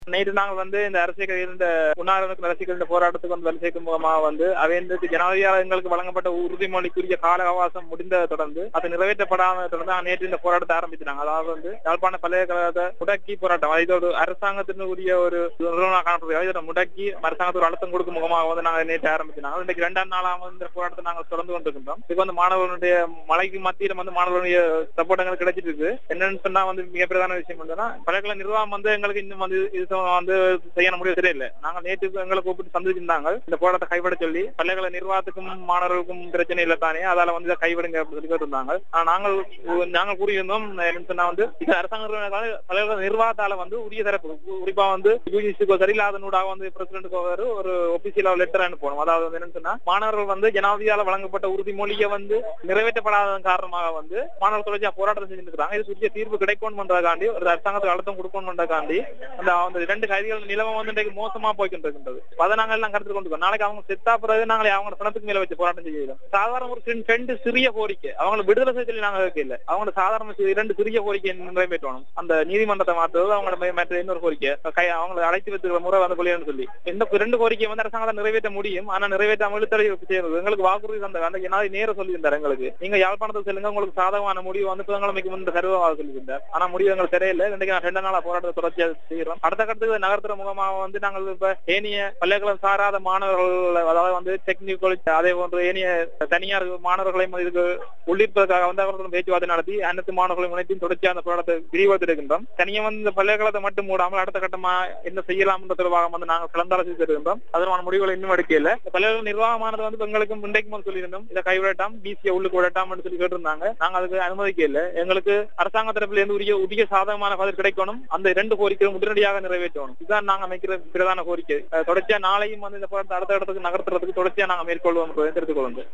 நேற்று நாங்கள் வந்து இந்த அரசியல் இந்த உண்ணாவிரதத்தில் அரசியல் இந்த போராட்டத்துக்கு வந்து வேலை சேர்க்கும் மூலமாக வந்து அவைந்து ஜனாதிபதியால் எங்களுக்கு வழங்கப்பட்ட உறுதிமொழிக்குரிய கால அவகாசம் முடிந்த தொடர்ந்து அது நிறைவேற்றப்படாம தொடர்ந்து நாங்கள் நேற்று இந்த போராட்டத்தை ஆரம்பிச்சிட்டாங்க அதாவது வந்து யாழ்ப்பாண பல்கலைக்கழகத்தை முடக்கி போராட்டம் அது இதோட அரசாங்கத்தினுடைய ஒரு நிறுவனம் காணப்படுது இதோட முடக்கி அரசாங்கத்துக்கு அழுத்தம் கொடுக்கும் முகமாக வந்து நாங்கள் நேற்று ஆரம்பிச்சினாங்க இன்றைக்கு ரெண்டாம் நாளாக வந்து இந்த போராட்டத்தை நாங்கள் தொடர்ந்து கொண்டிருக்கின்றோம் இதுக்கு வந்து மாணவர்களுடைய மலைக்கு மத்தியில் வந்து மாணவர்களுடைய சப்போர்ட் எங்களுக்கு கிடைச்சிட்டு இருக்கு என்னன்னு சொன்னா வந்து மிக பிரதான விஷயம் வந்துன்னா பல்கலை நிர்வாகம் வந்து எங்களுக்கு இன்னும் வந்து இது வந்து செய்ய முடியும் தெரியல நாங்க நேற்று எங்களை கூப்பிட்டு சந்திச்சிருந்தாங்க இந்த போராட்டத்தை கைவிட சொல்லி பல்கலை நிர்வாகத்துக்கும் மாணவர்களுக்கும் பிரச்சனை இல்லை தானே அதால வந்து இதை கைவிடுங்க அப்படின்னு சொல்லி கேட்டிருந்தாங்க ஆனா நாங்கள் நாங்கள் கூறியிருந்தோம் என்னன்னு சொன்னா வந்து இது அரசாங்க நிறுவனத்தால பல்கலை நிர்வாகத்தால வந்து உரிய தரப்பு குறிப்பா வந்து யூஜிசிக்கோ சரியில்லாத நூடாக வந்து பிரசிடென்ட்டுக்கு ஒரு ஒபிசியலா லெட்டர் அனுப்பணும் அதாவது வந்து என்னன்னு சொன்னா மாணவர்கள் வந்து ஜனாதிபதியால வழங்கப்பட்ட உறுதிமொழியை வந்து நிறைவேற்றப்படாததன் காரணமாக வந்து மாணவர் தொடர்ச்சியா போராட்டம் செஞ்சுட்டு இருக்காங்க இது குறித்த தீர்வு கிடைக்கும் பண்றதுக்காண்டி ஒரு அரசாங்கத்துக்கு அழுத்தம் கொடுக்கணும் பண்றதுக்காண்டி அந்த அந்த இரண்டு கைதிகள் நிலவரம் வந்து இன்றைக்கு மோசமா போய்கிட்டு இருக்கின்றது அதை நாங்கள் எல்லாம் கருத்து கொண்டு நாளைக்கு அவங்க செத்தா பிறகு நாங்களே அவங்க பணத்துக்கு மேல வச்சு போராட்டம் செய்யலாம் சாதாரண ஒரு ரெண்டு சிறிய கோரிக்கை அவங்களை விடுதலை செய்ய சொல்லி நாங்க வைக்கல அவங்க சாதாரண இரண்டு சிறிய கோரிக்கை நிறைவேற்றணும் அந்த நீதிமன்றத்தை மாற்றுவது அவங்களோட மற்ற இன்னொரு கோரிக்கை கை அவங்களை அழைத்து வைத்துக்கிற முறை வந்து கொள்ளையன்னு சொல்லி இந்த ரெண்டு கோரிக்கையை வந்து அரசாங்கத்தை நிறைவேற்ற முடியும் ஆனா நிறைவேற்றாம இழுத்தடை செய்யறது எங்களுக்கு வாக்குறுதி தந்த அந்த நாளை நேர சொல்லியிருந்தார் எங்களுக்கு நீங்க யாழ்ப்பாணத்தை செல்லுங்க உங்களுக்கு சாதகமான முடிவு வந்து புதன்கிழமைக்கு முன்பு தருவதாக சொல்லியிருந்தார் ஆனா முடிவு எங்களுக்கு தெரியல இன்றைக்கு நான் ரெண்டு நாளா போராட்டத்தை தொடர்ச்சியா செய்யறோம் அடுத்த கட்டத்துக்கு நகர்த்துற முகமாக வந்து நாங்கள் இப்ப ஏனிய பல்கலைக்கழகம் சாராத மாணவர்கள் அதாவது வந்து டெக்னிக்கல் அதே போன்று ஏனிய தனியார் மாணவர்களையும் இதுக்கு உள்ளிருப்பதற்காக வந்து அவர்களும் பேச்சுவார்த்தை நடத்தி அனைத்து மாணவர்களையும் இணைத்து தொடர்ச்சியா அந்த போராட்டத்தை விரிவாத்திருக்கின்றோம் தனியாக வந்து இந்த பல்கலைக்கழகத்தை மட்டும் மூடாமல் அடுத்த கட்டமா என்ன செய்யலாம் என்ற தொடர்பாக வந்து நாங்கள் கலந்தாலோசித்து இருக்கின்றோம் அதற்கான முடிவுகளை இன்னும் எடுக்கல பல்கலைக்கழக நிர்வாகமானது வந்து எங்களுக்கும் இன்றைக்கும் சொல்லியிருந்தோம் இதை கைவிடட்டாம் பிசியை உள்ளுக்கு விடட்டாம் சொல்லி கேட்டிருந்தாங்க நாங்க அதுக்கு அனுமதிக்க இல்லை எங்களுக்கு அரசாங்க தரப்பில் இருந்து உரிய உரிய சாதகமான பதில் கிடைக்கணும் அந்த இரண்டு கோரிக்கைகளும் உடனடியாக நிறைவேற்றணும் இதுதான் நாங்க அமைக்கிற பிரதான கோரிக்கை தொடர்ச்சியா நாளையும் வந்து இந்த போராட்டத்தை அடுத்த இடத்துக்கு நகர்த்துறதுக்கு தொடர்ச்சியா நாங்க மேற்கொள்வோம் தெரிந்து கொள்ளுங்க